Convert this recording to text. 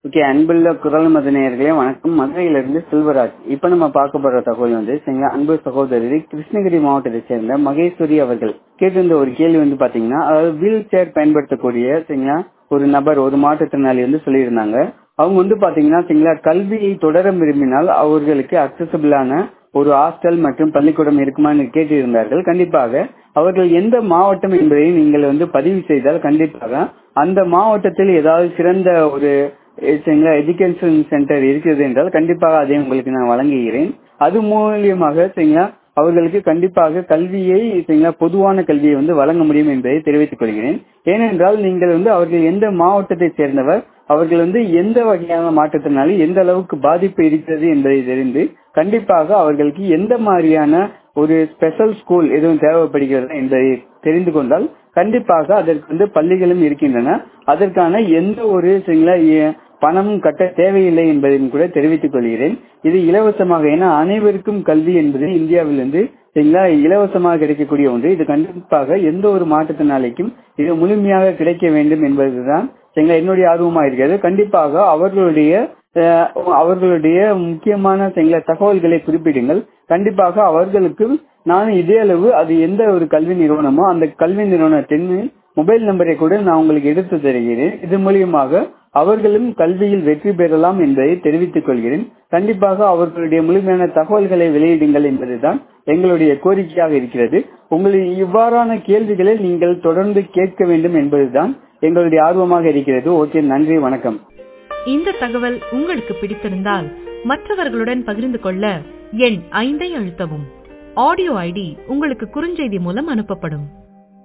okay அன்புள்ள குரல் மதநேயர்களே வணக்கம் மதுரையிலிருந்து செல்வராஜ் இப்ப நம்ம பார்க்க போற தகவல் வந்து சரிங்களா அன்பு சகோதரி கிருஷ்ணகிரி மாவட்டத்தை சேர்ந்த மகேஸ்வரி அவர்கள் கேட்டிருந்த ஒரு கேள்வி வந்து பாத்தீங்கன்னா அதாவது வீல் சேர் பயன்படுத்தக்கூடிய சரிங்களா ஒரு நபர் ஒரு மாற்றுத்திறனாளி வந்து சொல்லியிருந்தாங்க அவங்க வந்து பாத்தீங்கன்னா சரிங்களா கல்வியை தொடர விரும்பினால் அவர்களுக்கு அக்சசபிளான ஒரு ஹாஸ்டல் மற்றும் பள்ளிக்கூடம் இருக்குமான்னு கேட்டிருந்தார்கள் கண்டிப்பாக அவர்கள் எந்த மாவட்டம் என்பதை நீங்கள் வந்து பதிவு செய்தால் கண்டிப்பாக அந்த மாவட்டத்தில் ஏதாவது சிறந்த ஒரு சரிங்களா எஜுகேஷன் சென்டர் இருக்கிறது என்றால் கண்டிப்பாக அதை உங்களுக்கு நான் வழங்குகிறேன் அது மூலியமாக சரிங்களா அவர்களுக்கு கண்டிப்பாக கல்வியை சரிங்களா பொதுவான கல்வியை வந்து வழங்க முடியும் என்பதை தெரிவித்துக் கொள்கிறேன் ஏனென்றால் நீங்கள் வந்து அவர்கள் எந்த மாவட்டத்தை சேர்ந்தவர் அவர்கள் வந்து எந்த வகையான மாற்றத்தினால எந்த அளவுக்கு பாதிப்பு இருக்கிறது என்பதை தெரிந்து கண்டிப்பாக அவர்களுக்கு எந்த மாதிரியான ஒரு ஸ்பெஷல் ஸ்கூல் எதுவும் தேவைப்படுகிறது என்பதை தெரிந்து கொண்டால் கண்டிப்பாக அதற்கு வந்து பள்ளிகளும் இருக்கின்றன அதற்கான எந்த ஒரு சரிங்களா பணம் கட்ட தேவையில்லை என்பதையும் கூட தெரிவித்துக் கொள்கிறேன் இது இலவசமாக ஏன்னா அனைவருக்கும் கல்வி என்பது இந்தியாவிலிருந்து சரிங்களா இலவசமாக கிடைக்கக்கூடிய ஒன்று இது கண்டிப்பாக எந்த ஒரு மாற்றத்தினாலைக்கும் இது முழுமையாக கிடைக்க வேண்டும் என்பதுதான் சரிங்களா என்னுடைய ஆர்வமா இருக்கிறது கண்டிப்பாக அவர்களுடைய அவர்களுடைய முக்கியமான சரிங்களா தகவல்களை குறிப்பிடுங்கள் கண்டிப்பாக அவர்களுக்கு நான் இதே அளவு அது எந்த ஒரு கல்வி நிறுவனமோ அந்த கல்வி நிறுவனத்தின் மொபைல் நம்பரை கூட நான் உங்களுக்கு எடுத்து தருகிறேன் இது மூலியமாக அவர்களும் கல்வியில் வெற்றி பெறலாம் என்பதை தெரிவித்துக் கொள்கிறேன் கண்டிப்பாக அவர்களுடைய முழுமையான தகவல்களை வெளியிடுங்கள் என்பதுதான் எங்களுடைய கோரிக்கையாக இருக்கிறது உங்களின் இவ்வாறான கேள்விகளை நீங்கள் தொடர்ந்து கேட்க வேண்டும் என்பதுதான் எங்களுடைய ஆர்வமாக இருக்கிறது ஓகே நன்றி வணக்கம் இந்த தகவல் உங்களுக்கு பிடித்திருந்தால் மற்றவர்களுடன் பகிர்ந்து கொள்ள எண் ஐந்தை அழுத்தவும் ஆடியோ ஐடி உங்களுக்கு குறுஞ்செய்தி மூலம் அனுப்பப்படும்